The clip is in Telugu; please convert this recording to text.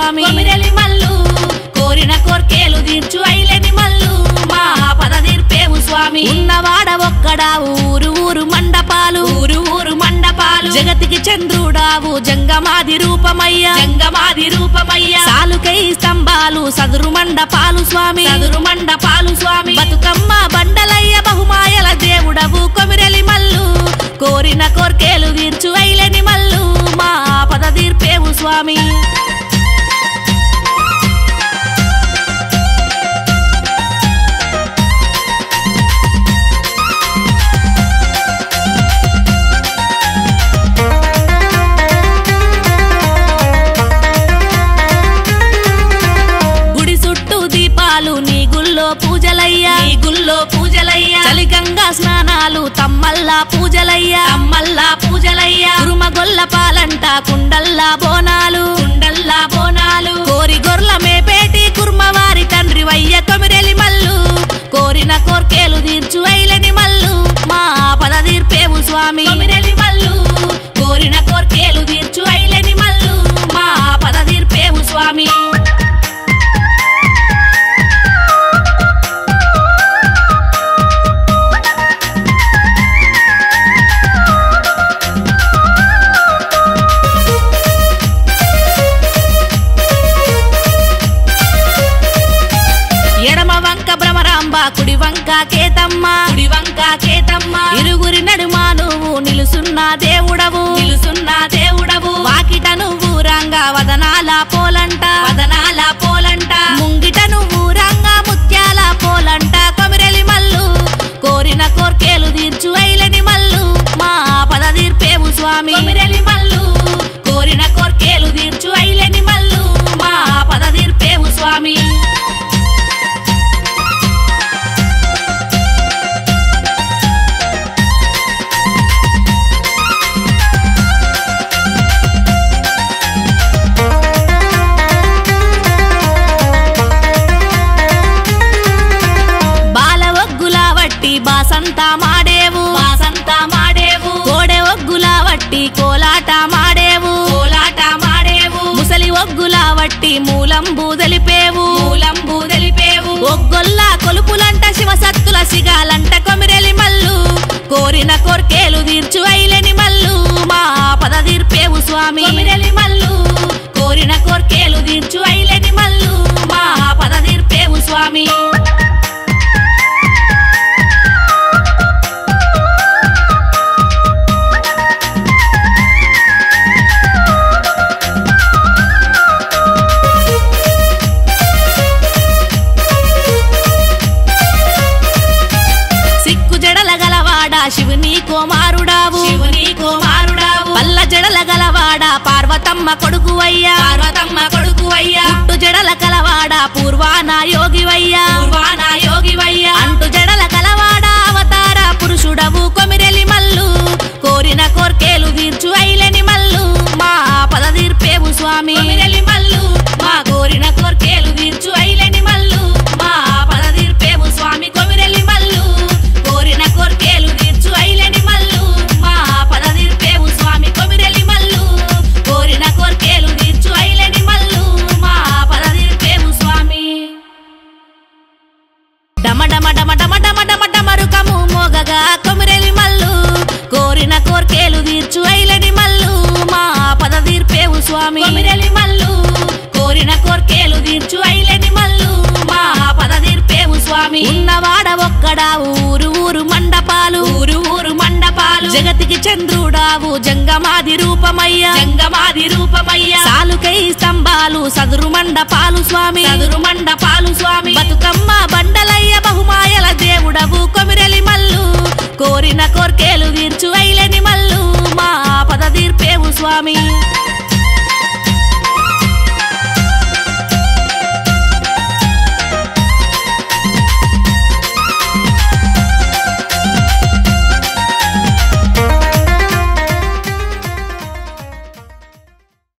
స్వామి కొమిరెలి మల్లు కోరిన కోర్కేలు తీర్చు ఐలేని మల్లు మా పద తీర్పేవు స్వామి ఉన్నవాడ ఒక్కడావు ఊరు ఊరు మండపాలు ఊరు ఊరు మండపాలు జగతికి చంద్రుడావు జంగమాది రూపమయ్యా జంగమాది రూపమయ్యా సాలుకై స్తంభాలు సదురు మండపాలు స్వామి సదురు మండపాలు స్వామి బతుకమ్మ బండలయ్య బహుమాయల దేవుడవు కొమిరెలి మల్లు కోరిన కోర్కేలు తీర్చు ఐలేని మల్లు మా పద తీర్పేవు స్వామి గుడి చుట్టూ దీపాలు నీ గుల్లో పూజలయ్యా నీ గుల్లో పూజలయ్యా చలిగంగా స్నానాలు తమ్మల్లా పూజలయ్యా తమ్మల్లా పూజలయ్యా కురుమగొల్ల పాలంట కుండల్లా బోనాలు కుండల్లా బోనాలు కోరి గొర్ల మేపేటి కుర్మవారి తండ్రి వయ్య కొమిరెలి మల్లు కోరిన కోర్కేలు తీర్చు ఐలని మల్లు మా పద తీర్పేవు స్వామి కొమిరెలి మల్లు కోరిన కోర్కేలు తీర్చు ఐలని మల్లు మా పద తీర్పేవు స్వామి ఎడమ వంక భ్రమరాంబ కుడి వంక కేతమ్మ కుడి వంక కేతమ్మ ఇరుగురి నడుమ నువ్వు నిలుసున్న దేవుడవు నిలుసున్న దేవుడవు వాకిట నువ్వు రంగ వదనాల పోలంట వదనాల పోలంట ముంగిట నువ్వు రంగ ముత్యాల పోలంట కొమిరెలి మల్లు కోరిన కోర్కేలు తీర్చు ఐలని మల్లు మా పద తీర్పేవు స్వామి కొమిరెలి మల్లు కోరిన కోర్కేలు తీర్చు ఐలని మల్లు మా పద తీర్పేవు స్వామి బాల ఒగ్గుల వట్టి బాసంతా మాడేవు బాసంతా మాడేవు కోడె ఒగ్గుల వట్టి కోలాట మాడేవు కోలాట మాడేవు ముసలి ఒగ్గుల వట్టి మూలంబు తెలిపేవు మూలంబు తెలిపేవు ఒగ్గొల్ల కొలుపులంట శివసత్తుల సిగాలంట కొమిరెలి మల్లు కోరిన కోర్కేలు తీర్చు ఐలేని మల్లు మా పద తీర్పేవు స్వామి కొమిరెలి మల్లు కోరిన కోర్కేలు తీర్చు ఐలేని మల్లు మా పద తీర్పేవు స్వామి సిక్కు జడల గలవాడ శివుని కుమారుడావు శివుని కుమారుడావు పల్ల జడల గలవాడ పార్వతమ్మ కొడుకువయ్యా పార్వతమ్మ కొడుకువయ్యా పుట్టు జడల కలవాడ పూర్వాన యోగివయ్యా పూర్వాన యోగివయ్యా అంటు జడల కలవాడ అవతార పురుషుడవు కొమిరెలి మల్లు కోరిన కోర్కేలు తీర్చు ఐలేని మల్లు మా పద తీర్పేవు స్వామి కొమిరెలి మల్లు మా కోరిన కోర్కేలు తీర్చు ఐలేని మల్లు మా పద తీర్పేవు స్వామి కొమిరెలి మల్లు కోరిన కోర్కేలు తీర్చు ఐలేని మల్లు మా పద తీర్పేవు స్వామి కొమిరెలి మల్లు కోరిన కోర్కేలు తీర్చు ఐలేని మల్లు మా పద తీర్పేవు స్వామి డమ డమ డమ డమ డమ డమ డమరుకము మోగగా కొమిరెలి మల్లు కోరిన కోర్కేలు తీర్చు ఐలని మల్లు మా పద తీర్పేవు స్వామి కొమిరెలి మల్లు కోరిన కోర్కేలు తీర్చు ఐలని మల్లు మా పద తీర్పేవు స్వామి ఉన్నవాడ ఒక్కడా ఊరు ఊరు మండపాలు ఊరు ఊరు మండపాలు జగతికి చంద్రుడావు జంగమాది రూపమయ్యా జంగమాది రూపమయ్యా సాలుకై స్తంభాలు సదురు మండపాలు స్వామి సదురు మండపాలు స్వామి బతుకమ్మ బండలయ్య బహుమాయల దేవుడవు కొమిరెలి మల్లు కోరిన కోర్కేలు తీర్చు ఐలని మల్లు మా పద తీర్పేవు స్వామి